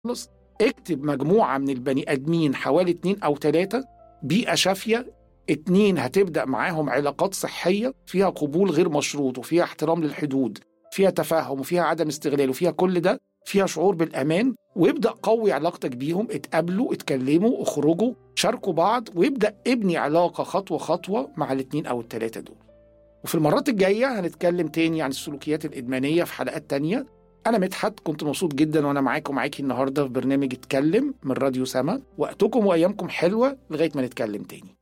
خالص اكتب مجموعة من البني آدمين حوالي اتنين أو تلاتة بيئة شافية اتنين هتبدأ معاهم علاقات صحية فيها قبول غير مشروط وفيها احترام للحدود فيها تفاهم وفيها عدم استغلال وفيها كل ده فيها شعور بالأمان ويبدأ قوي علاقتك بيهم اتقابلوا اتكلموا اخرجوا شاركوا بعض ويبدأ ابني علاقة خطوة خطوة مع الاتنين أو التلاتة دول وفي المرات الجاية هنتكلم تاني عن السلوكيات الإدمانية في حلقات تانية أنا مدحت كنت مبسوط جدا وأنا معاكم ومعاكي النهاردة في برنامج اتكلم من راديو سما وقتكم وأيامكم حلوة لغاية ما نتكلم تاني